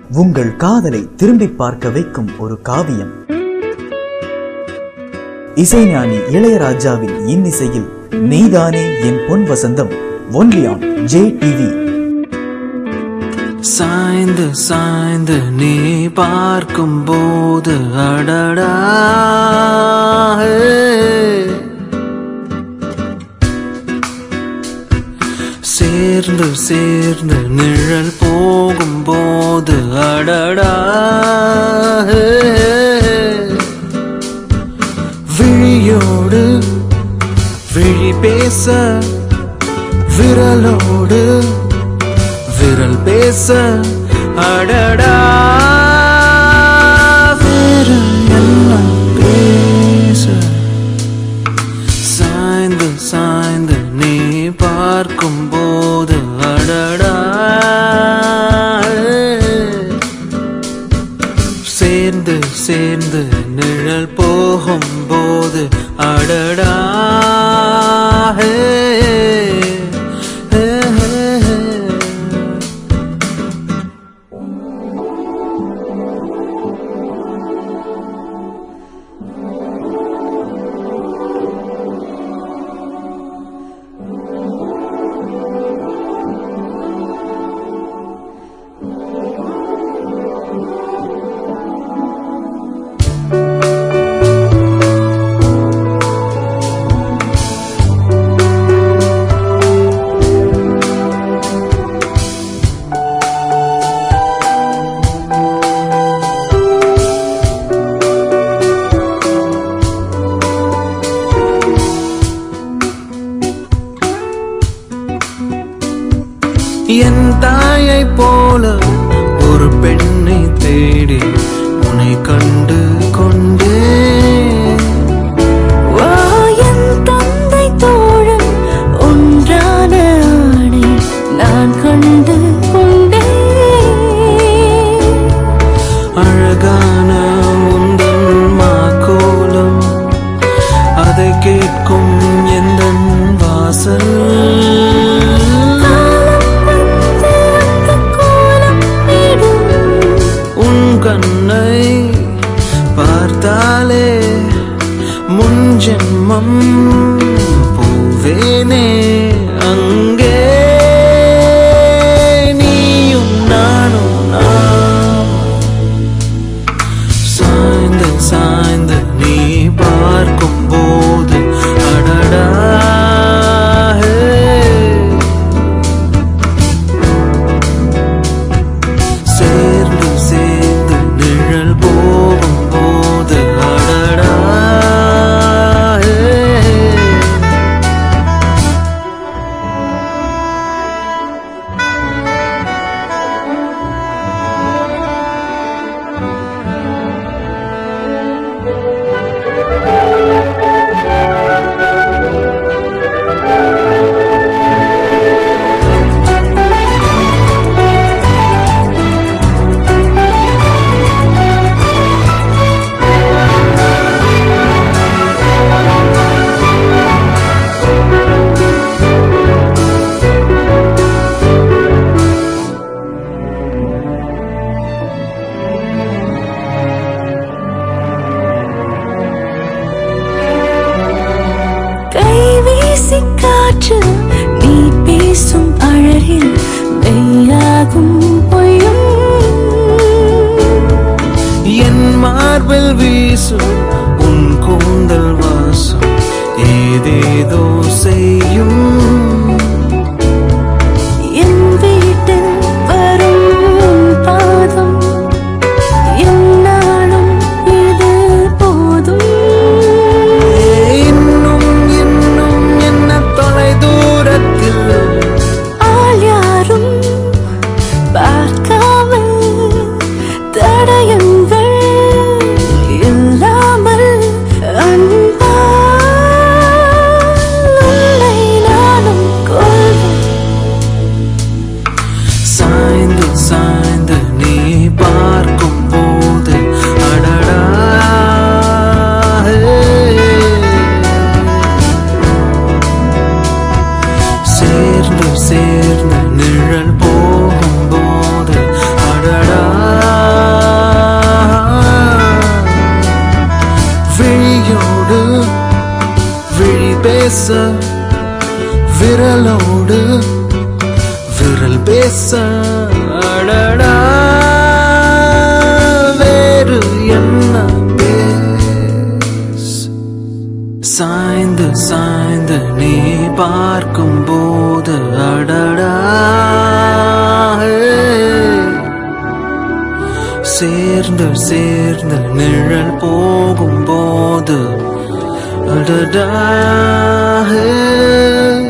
உங்கள் காதலை திரும்பி பார்க்க வைக்கும் ஒரு காவியம் இசைஞானி இளையராஜாவின் இன்னிசையில் Neethane En Pon Vasantham only on Zee TV சாய்ந்து சாய்ந்து நீ பார்க்கும் போது அடடா சேர்ந்து சேர்ந்து நிழல் போகும் போது அடடா விழியோடு விழி பேச விரலோடு விரல் பேச அடடா விரல் எல்லாம் பேச சாய்ந்து சாய்ந்து நீ பார்க்கும் போது அடடா சேர்ந்து சேர்ந்து நிழல் போகும் போது அடடா ஹே, ஹே, ஹே, ஹே. என் தாயை போல ஒரு பெண்ணை தேடி உன்னை கண்டு கொண்டே வா என் தந்தை தோழன் ஒன்றான ஆணை நான் கண்டு கொண்டேன் அழகான உந்தன் மாக்கோலம் அதை கேட்கும் எந்த வாசல் உன் கண்ணை பார்த்தாலே முன் ஜென்மம் போவேனே அங்கே நீயும் நானும் நாம் சாய்ந்து சாய்ந்து நீ பார்க்கும் போது அடடா ஹே. சேர்ந்து சேர்ந்து நிழல் போகும் போது அடடா ஹே. கைவீசி காற்று நீ பேசும் அழகில் மெய்யாகும் பொய்யும் என் மார்பில் வீசும் உன் கூந்தல் வாசம் ஏதேதோ செய்யும் என் வீட்டில் வரும் உன் பாதம் என்னாலும் இது போதும் இன்னும் இன்னும் என்ன தொலை தூரத்தில் ஆள் யாரும் பார்க்காமல் தடயங்கள் இல்லாமல் விரலோடு விரல் பேச அடடா வேறு என்ன பேச சாய்ந்து சாய்ந்து நீ பார்க்கும் போது அடடா சேர்ந்து சேர்ந்து நிழல் போகும் போது அடடா